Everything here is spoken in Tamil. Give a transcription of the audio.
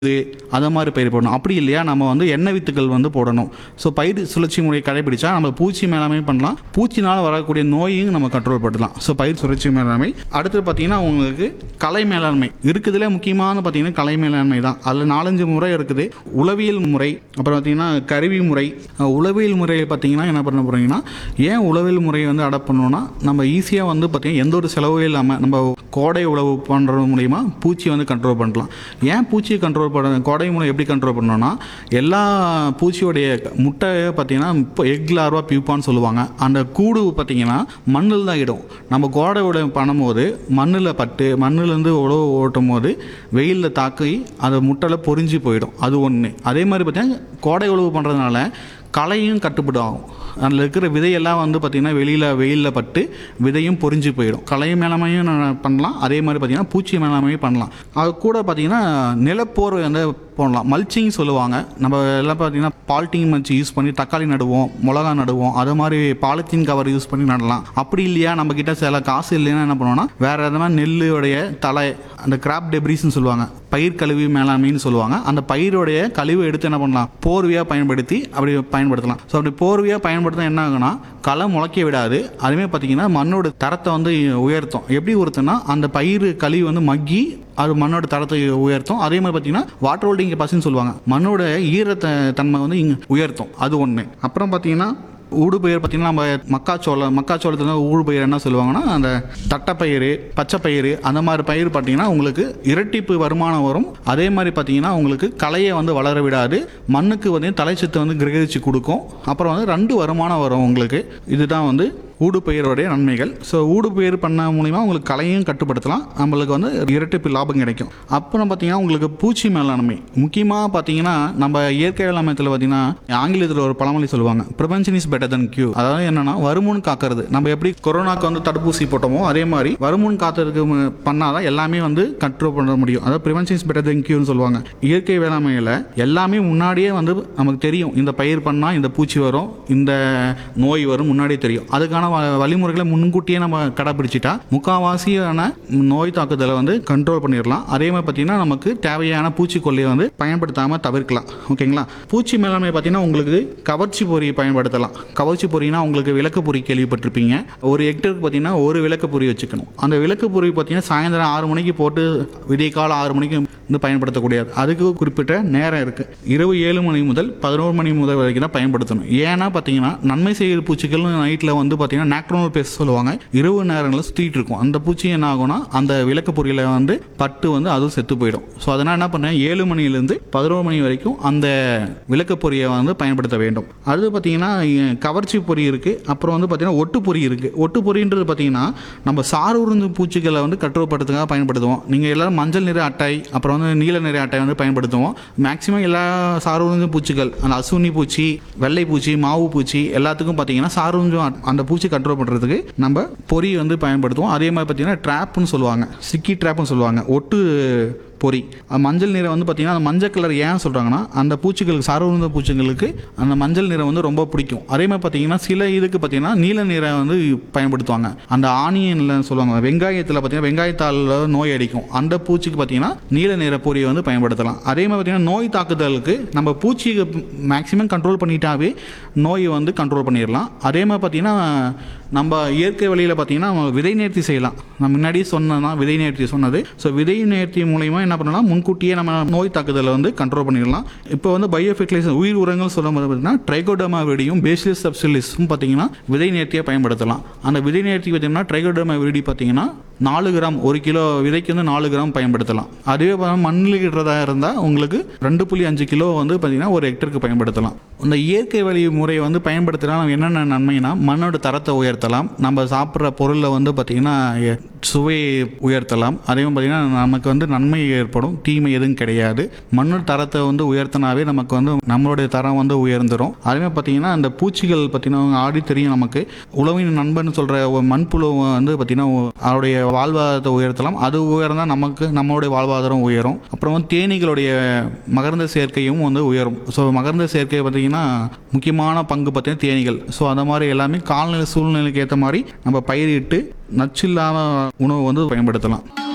இது அதை மாதிரி பயிர் போடணும் அப்படி இல்லையா நம்ம வந்து எண்ணெய் வித்துக்கள் வந்து போடணும் ஸோ பயிர் சுழற்சி முறையை கடைபிடிச்சா நம்ம பூச்சி மேலாண்மை பண்ணலாம் பூச்சினால் வரக்கூடிய நோயையும் நம்ம கண்ட்ரோல் பண்ணலாம் ஸோ பயிர் சுழற்சி மேலாண்மை அடுத்து பார்த்தீங்கன்னா உங்களுக்கு கலை மேலாண்மை இருக்குதுல முக்கியமான பார்த்தீங்கன்னா கலை மேலாண்மை தான் அதில் நாலஞ்சு முறை இருக்குது உளவியல் முறை அப்புறம் பார்த்தீங்கன்னா கருவி முறை அஹ் உளவியல் முறையை பார்த்தீங்கன்னா என்ன பண்ண போகிறீங்கன்னா ஏன் உளவியல் முறையை வந்து அடாப்ட் பண்ணோம்னா நம்ம ஈஸியாக வந்து பார்த்தீங்கன்னா எந்த ஒரு செலவும் இல்லாமல் நம்ம கோடை உழவு பண்ணுறது மூலிமா பூச்சியை வந்து கண்ட்ரோல் பண்ணலாம் ஏன் பூச்சியை கண்ட்ரோல் பண்ண கோடை மூலம் எப்படி கண்ட்ரோல் பண்ணோம்னா எல்லா பூச்சியோடைய முட்டையை பார்த்தீங்கன்னா இப்போ எக் லார்வா பியூப்பான்னு சொல்லுவாங்க அந்த கூடு பார்த்தீங்கன்னா மண்ணில் தான் இடும் நம்ம கோடை உழவு பண்ணும்போது மண்ணில் பட்டு மண்ணிலேருந்து உழவு ஓட்டும் போது வெயிலில் தாக்கி அது முட்டையில் பொறிஞ்சு போயிடும் அது ஒன்று அதே மாதிரி பார்த்தீங்கன்னா கோடை உழவு பண்ணுறதுனால களையும் கட்டுப்படும் ஆகும் அதில் இருக்கிற விதையெல்லாம் வந்து பார்த்திங்கன்னா வெளியில் வெயிலில் பட்டு விதையும் பொறிஞ்சு போயிடும் களை மேலாமையும் நான் பண்ணலாம் அதே மாதிரி பார்த்திங்கன்னா பூச்சி மேலாமையும் பண்ணலாம் அது கூட பார்த்திங்கன்னா நிலப்போர்வை வந்து போடலாம் மல்ச்சிங் சொல்லுவாங்க நம்ம எல்லாம் பார்த்திங்கன்னா பாலித்தீன் மல்ச்சி யூஸ் பண்ணி தக்காளி நடுவோம் மிளகா நடுவோம் அது மாதிரி பாலித்தீன் கவர் யூஸ் பண்ணி நடலாம் அப்படி இல்லையா நம்ம கிட்ட சில காசு இல்லைன்னா என்ன பண்ணுவோம்னா வேறு எதனா நெல்லுடைய தலை அந்த கிராப் டெப்ரிஸ்னு சொல்லுவாங்க பயிர் கழிவு மேலாண்மைன்னு சொல்லுவாங்க அந்த பயிரோடைய கழிவு எடுத்து என்ன பண்ணலாம் போர்வையாக பயன்படுத்தி அப்படி பயன்படுத்தலாம் ஸோ அப்படி போர்வையாக பயன்படுத்தினா என்ன ஆகுனா களை முளைக்க விடாது அதுவே பார்த்தீங்கன்னா மண்ணோட தரத்தை வந்து உயர்த்தும் எப்படி உயர்த்தும்னா அந்த பயிர் கழிவு வந்து மக்கி அது மண்ணோட தரத்தை உயர்த்தும் அதே மாதிரி பார்த்தீங்கன்னா வாட்டர் ஹோல்டிங் கெப்பாசிட்டின்னு சொல்லுவாங்க மண்ணோட ஈரத்த தன்மை வந்து இங்கே உயர்த்தும் அது ஒன்று அப்புறம் பார்த்தீங்கன்னா ஊடுபயிர் பார்த்தீங்கன்னா நம்ம மக்காச்சோளம் மக்காச்சோளத்தில் ஊடுபயிர் என்ன சொல்லுவாங்கன்னா அந்த தட்டைப்பயிறு பச்சைப்பயிறு அந்த மாதிரி பயிர் பார்த்தீங்கன்னா உங்களுக்கு இரட்டிப்பு வருமானம் வரும் அதே மாதிரி பார்த்தீங்கன்னா உங்களுக்கு களையை வந்து வளர விடாது மண்ணுக்கு வந்து தலைச்சத்தை வந்து கிரகிச்சு கொடுக்கும் அப்புறம் வந்து ரெண்டு வருமானம் வரும் உங்களுக்கு இதுதான் வந்து ஊடுபயிரோடைய நன்மைகள் ஸோ ஊடுபயிர் பண்ண மூலிமா உங்களுக்கு கலையும் கட்டுப்படுத்தலாம் நம்மளுக்கு வந்து இரட்டிப்பு லாபம் கிடைக்கும் அப்புறம் பார்த்தீங்கன்னா உங்களுக்கு பூச்சி மேலாண்மை முக்கியமாக பார்த்தீங்கன்னா நம்ம இயற்கை வேளாண்மையத்தில் பார்த்தீங்கன்னா ஆங்கிலத்தில் ஒரு பழமொழி சொல்லுவாங்க prevention is better than cure அதாவது என்னன்னா வருமுன் காக்கிறது நம்ம எப்படி கொரோனாக்கு வந்து தடுப்பூசி போட்டோமோ அதே மாதிரி வருமுன் காத்ததுக்கு மு- பண்ணாதான் எல்லாமே வந்து கண்ட்ரோல் பண்ண முடியும் அதாவது ப்ரிவென்ஷன் இஸ் பெட்டர் than கியூன்னு சொல்லுவாங்க இயற்கை வேளாண்மையில் எல்லாமே முன்னாடியே வந்து நமக்கு தெரியும் இந்த பயிர் பண்ணால் இந்த பூச்சி வரும் இந்த நோய் வரும் முன்னாடியே தெரியும் அதுக்கான வ- வழிமுறைகளை முன்கூட்டியே நம்ம கடைப்பிடிச்சிட்டா முக்கால்வாசியான நோய் தாக்குதலை வந்து கண்ட்ரோல் பண்ணிடலாம் அதே மாதிரி பார்த்தீங்கன்னா நமக்கு தேவையான பூச்சிக்கொல்லியை வந்து பயன்படுத்தாமல் தவிர்க்கலாம் ஓகேங்களா பூச்சி மேலாண்மை பார்த்தீங்கன்னா உங்களுக்கு கவர்ச்சி பொறி பயன்படுத்தலாம் கவர்ச்சி பொறினா உங்களுக்கு விளக்கு பொறி கேள்விப்பட்டிருப்பீங்க ஒரு ஹெக்டருக்கு பார்த்தீங்கன்னா ஒரு விளக்கு பொறி வச்சுக்கணும் அந்த விளக்கு பொறி பார்த்தீங்கன்னா சாயந்தரம் ஆறு மணிக்கு போட்டு விடிய காலம் ஆறு மணிக்கு வந்து பயன்படுத்தக்கூடியது அதுக்கு குறிப்பிட்ட நேரம் இருக்குது இரவு ஏழு மணி முதல் பதினோரு மணி முதல் வரைக்கும் தான் பயன்படுத்தணும் ஏன்னா பார்த்தீங்கன்னா நன்மை செய்கிற பூச்சிகள் நைட்டில் வந்து பார்த்தீங்கன்னா நேக்ரோனல் பேஸ் சொல்லுவாங்க இரவு நேரங்களில் சுற்றிட்டு இருக்கும் அந்த பூச்சி என்ன ஆகும்னா அந்த விளக்கு பொறியில் வந்து பட்டு வந்து அதுவும் செத்து போயிடும் ஸோ அதனால் என்ன பண்ணேன் ஏழு மணிலேருந்து பதினோரு மணி வரைக்கும் அந்த விளக்கு பொறியை வந்து பயன்படுத்த வேண்டும் அது பார்த்தீங்கன்னா இ- கவர்ச்சி பொறி இருக்குது அப்புறம் வந்து பார்த்தீங்கன்னா ஒட்டு பொறி இருக்குது ஒட்டு பொறின்றது பார்த்தீங்கன்னா நம்ம சார் உருந்து பூச்சிகளை வந்து கட்டுப்படுத்துக்காக பயன்படுத்துவோம் நீங்கள் எல்லாரும் மஞ்சள் நிற அட்டை அப்புறம் வந்து நீல நிற அட்டை வந்து பயன்படுத்துவோம் மேக்ஸிமம் எல்லா சார் உருந்து பூச்சிகள் அந்த அசுனி பூச்சி வெள்ளை பூச்சி மாவு பூச்சி எல்லாத்துக்கும் பார்த்தீங்கன்னா சார் உறிஞ்சும் அ- அந்த பூச்சி கண்ட்ரோல் பண்ணுறதுக்கு நம்ம பொறி வந்து பயன்படுத்துவோம் அதே மாதிரி பார்த்தீங்கன்னா ட்ராப்னு சொல்லுவாங்க சிக்கி ட்ராப்னு சொல்லுவாங்க ஒட்டு பொறி அது மஞ்சள் நிறம் வந்து பார்த்தீங்கன்னா அந்த மஞ்சள் கலர் ஏன் சொல்கிறாங்கன்னா அந்த பூச்சிகளுக்கு சார்ந்த பூச்சிகளுக்கு அந்த மஞ்சள் நிறம் வந்து ரொம்ப பிடிக்கும் அதே மாதிரி பார்த்தீங்கன்னா சில இதுக்கு பார்த்தீங்கன்னா நீல நிறம் வந்து பயன்படுத்துவாங்க அந்த ஆனியனில் சொல்லுவாங்க வெங்காயத்தில் பார்த்தீங்கன்னா வெங்காயத்தால் நோய் அடிக்கும் அந்த பூச்சிக்கு பார்த்தீங்கன்னா நீல நிற பொரியை வந்து பயன்படுத்தலாம் அதே மாதிரி பார்த்தீங்கன்னா நோய் தாக்குதலுக்கு நம்ம பூச்சியை மேக்ஸிமம் கண்ட்ரோல் பண்ணிட்டாவே நோயை வந்து கண்ட்ரோல் பண்ணிடலாம் அதே மாதிரி பார்த்தீங்கன்னா நம்ம இயற்கை வழியில் பார்த்தீங்கன்னா நம்ம விதை நேர்த்தி செய்யலாம் நான் முன்னாடி சொன்னதான் விதை நேர்த்தி சொன்னது ஸோ விதை நேர்த்தி மூலயமா என்ன பண்ணலாம் முன்கூட்டியே நம்ம நோய் தாக்குதலை வந்து கண்ட்ரோல் பண்ணிடலாம் இப்போ வந்து பயோ ஃபெர்டிலைசர் உயிர் உரங்கள் சொல்லும் போது பார்த்தீங்கன்னா ட்ரைகோடமா விடியும் பேசிலஸ் சப்சிலிஸும் பார்த்தீங்கன்னா விதை நேர்த்தியாக பயன்படுத்தலாம் அந்த விதை நேர்த்தி பார்த்தீங்கன்னா ட்ரைகோடமா விடி பார்த்தீங்கன்னா நாலு கிராம் ஒரு கிலோ விதைக்கு வந்து நாலு கிராம் பயன்படுத்தலாம் அதுவே பார்த்தா மண்ணில் இடுறதா இருந்தால் உங்களுக்கு ரெண்டு புள்ளி அஞ்சு கிலோ வந்து பார்த்தீங்கன்னா ஒரு ஹெக்டருக்கு பயன்படுத்தலாம் இந்த இயற்கை வழி முறையை வந்து பயன்படுத்தினா என்னென்ன நன்மைனா மண்ணோட தரத்தை உயர்த்தலாம் நம்ம சாப்பிட்ற பொருளில் வந்து பார்த்திங்கன்னா எ- சுவையை உயர்த்தலாம் அதே மாதிரி பார்த்திங்கன்னா நமக்கு வந்து நன்மை ஏற்படும் தீமை எதுவும் கிடையாது மண்ணோட தரத்தை வந்து உயர்த்தினாவே நமக்கு வந்து நம்மளுடைய தரம் வந்து உயர்ந்துடும் அதே மாதிரி பார்த்திங்கன்னா அந்த பூச்சிகள் பார்த்திங்கன்னா ஆடி தெரியும் நமக்கு உழவின் நண்பன் சொல்கிற மண்புழு வந்து பார்த்திங்கன்னா அதோடைய வாழ்வாதாரத்தை உயர்த்தலாம் அது உயர்ந்தால் நமக்கு நம்மளுடைய வாழ்வாதாரம் உயரும் அப்புறம் வந்து தேனீகளுடைய மகரந்த சேர்க்கையும் வந்து உயரும் ஸோ மகரந்த சேர்க்கை பார்த்திங்கன்னா முக்கியமான பங்கு பார்த்தீங்கன்னா தேனீகள் ஸோ அந்த மாதிரி எல்லாமே காலநிலை சூழ்நிலைக்கு ஏற்ற மாதிரி நம்ம பயிரிட்டு நச்சு இல்லாம உணவு வந்து பயன்படுத்தலாம்